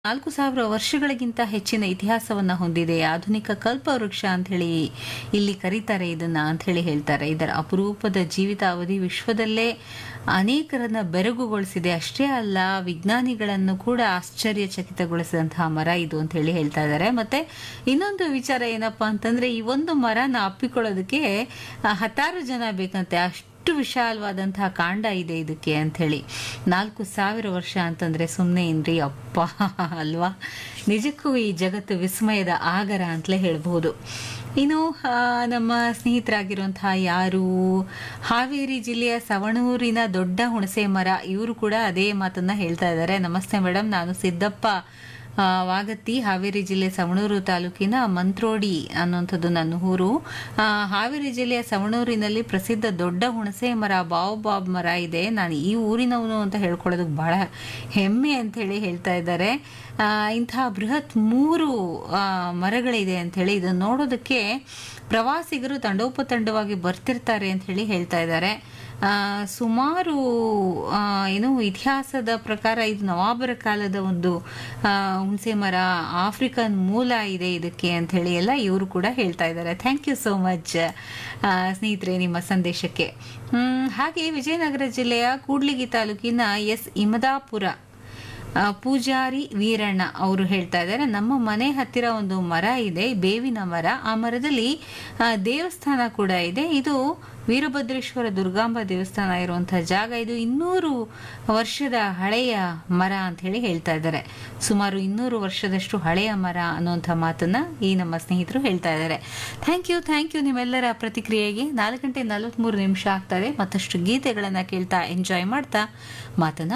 ನಾಲ್ಕು ಸಾವಿರ ವರ್ಷಗಳಿಗಿಂತ ಹೆಚ್ಚಿನ ಇತಿಹಾಸವನ್ನ ಹೊಂದಿದೆ ಆಧುನಿಕ ಕಲ್ಪವೃಕ್ಷ ಅಂತ ಹೇಳಿ ಇಲ್ಲಿ ಕರೀತಾರೆ ಇದನ್ನ ಅಂತ ಹೇಳಿ ಹೇಳ್ತಾರೆ ಇದರ ಅಪರೂಪದ ಜೀವಿತಾವಧಿ ವಿಶ್ವದಲ್ಲೇ ಅನೇಕರನ್ನ ಬೆರಗುಗೊಳಿಸಿದೆ ಅಷ್ಟೇ ಅಲ್ಲ ವಿಜ್ಞಾನಿಗಳನ್ನು ಕೂಡ ಆಶ್ಚರ್ಯಚಕಿತಗೊಳಿಸಿದಂತಹ ಮರ ಇದು ಅಂತ ಹೇಳಿ ಹೇಳ್ತಾ ಇದ್ದಾರೆ ಮತ್ತೆ ಇನ್ನೊಂದು ವಿಚಾರ ಏನಪ್ಪಾ ಅಂತಂದ್ರೆ ಈ ಒಂದು ಮರನ ಅಪ್ಪಿಕೊಳ್ಳೋದಕ್ಕೆ ಆ, ಹತ್ತಾರು ಜನ ಬೇಕಂತೆ ಅಷ್ಟು ಎಷ್ಟು ವಿಶಾಲವಾದಂತಹ ಕಾಂಡ ಇದೆ ಇದಕ್ಕೆ ಅಂತ ಹೇಳಿ ನಾಲ್ಕು ಸಾವಿರ ವರ್ಷ ಅಂತಂದ್ರೆ ಸುಮ್ಮನೆ ಏನ್ರಿ ಅಪ್ಪ ಅಲ್ವಾ ನಿಜಕ್ಕೂ ಈ ಜಗತ್ತು ವಿಸ್ಮಯದ ಆಗರ ಅಂತಲೇ ಹೇಳ್ಬಹುದು ಇನ್ನು ಆ, ನಮ್ಮ ಸ್ನೇಹಿತರಾಗಿರುವಂತಹ ಯಾರು ಹಾವೇರಿ ಜಿಲ್ಲೆಯ ಸವಣೂರಿನ ದೊಡ್ಡ ಹುಣಸೆ ಮರ ಇವರು ಕೂಡ ಅದೇ ಮಾತನ್ನ ಹೇಳ್ತಾ ಇದ್ದಾರೆ ನಮಸ್ತೆ ಮೇಡಮ್ ನಾನು ಸಿದ್ದಪ್ಪ ಆ, ವಾಗತ್ತಿ ಹಾವೇರಿ ಜಿಲ್ಲೆ ಸವಣೂರು ತಾಲೂಕಿನ ಮಂತ್ರೋಡಿ ಅನ್ನುವಂಥದ್ದು ನನ್ನ ಊರು ಆ, ಹಾವೇರಿ ಜಿಲ್ಲೆಯ ಸವಣೂರಿನಲ್ಲಿ ಪ್ರಸಿದ್ಧ ದೊಡ್ಡ ಹುಣಸೆ ಮರ ಬಾವ್ ಮರ ಇದೆ ನಾನು ಈ ಊರಿನವನು ಅಂತ ಹೇಳ್ಕೊಳ್ಳೋದಕ್ಕೆ ಬಹಳ ಹೆಮ್ಮೆ ಅಂತ ಹೇಳಿ ಹೇಳ್ತಾ ಇದ್ದಾರೆ ಆ, ಇಂತಹ ಬೃಹತ್ ಮೂರು ಆ, ಮರಗಳಿದೆ ಅಂತ ಹೇಳಿ ಇದನ್ನು ನೋಡೋದಕ್ಕೆ ಪ್ರವಾಸಿಗರು ತಂಡೋಪತಂಡವಾಗಿ ಬರ್ತಿರ್ತಾರೆ ಅಂತ ಹೇಳಿ ಹೇಳ್ತಾ ಇದ್ದಾರೆ ಆ, ಸುಮಾರು ಆ, ಏನು ಇತಿಹಾಸದ ಪ್ರಕಾರ ಇದು ನವಾಬರ ಕಾಲದ ಒಂದು ಆ, ಹುಣಸೆ ಮರ ಆಫ್ರಿಕನ್ ಮೂಲ ಇದೆ ಇದಕ್ಕೆ ಅಂತ ಹೇಳಿ ಎಲ್ಲ ಇವರು ಕೂಡ ಹೇಳ್ತಾ ಇದ್ದಾರೆ ಥ್ಯಾಂಕ್ ಯು ಸೋ ಮಚ್ ಸ್ನೇಹಿತರೆ ನಿಮ್ಮ ಸಂದೇಶಕ್ಕೆ ಹ್ಮ್, ಹಾಗೆ ವಿಜಯನಗರ ಜಿಲ್ಲೆಯ ಕೂಡ್ಲಿಗಿ ತಾಲೂಕಿನ ಎಸ್ ಇಮದಾಪುರ ಆ, ಪೂಜಾರಿ ವೀರಣ್ಣ ಅವರು ಹೇಳ್ತಾ ಇದ್ದಾರೆ ನಮ್ಮ ಮನೆ ಹತ್ತಿರ ಒಂದು ಮರ ಇದೆ ಬೇವಿನ ಮರ ಆ ಮರದಲ್ಲಿ ಆ, ದೇವಸ್ಥಾನ ಕೂಡ ಇದೆ ಇದು ವೀರಭದ್ರೇಶ್ವರ ದುರ್ಗಾಂಬ ದೇವಸ್ಥಾನ ಇರುವಂತಹ ಜಾಗ ಇದು ಇನ್ನೂರು ವರ್ಷದ ಹಳೆಯ ಮರ ಅಂತ ಹೇಳಿ ಹೇಳ್ತಾ ಇದ್ದಾರೆ ಸುಮಾರು ಇನ್ನೂರು ವರ್ಷದಷ್ಟು ಹಳೆಯ ಮರ ಅನ್ನುವಂಥ ಮಾತನ್ನ ಈ ನಮ್ಮ ಸ್ನೇಹಿತರು ಹೇಳ್ತಾ ಇದ್ದಾರೆ ಥ್ಯಾಂಕ್ ಯು ಥ್ಯಾಂಕ್ ಯು ನಿಮ್ಮೆಲ್ಲರ ಪ್ರತಿಕ್ರಿಯೆಗೆ ನಾಲ್ಕು ಗಂಟೆ ನಲವತ್ಮೂರು ನಿಮಿಷ ಆಗ್ತಾ ಇದೆ ಮತ್ತಷ್ಟು ಗೀತೆಗಳನ್ನ ಕೇಳ್ತಾ ಎಂಜಾಯ್ ಮಾಡ್ತಾ ಮಾತನ್ನ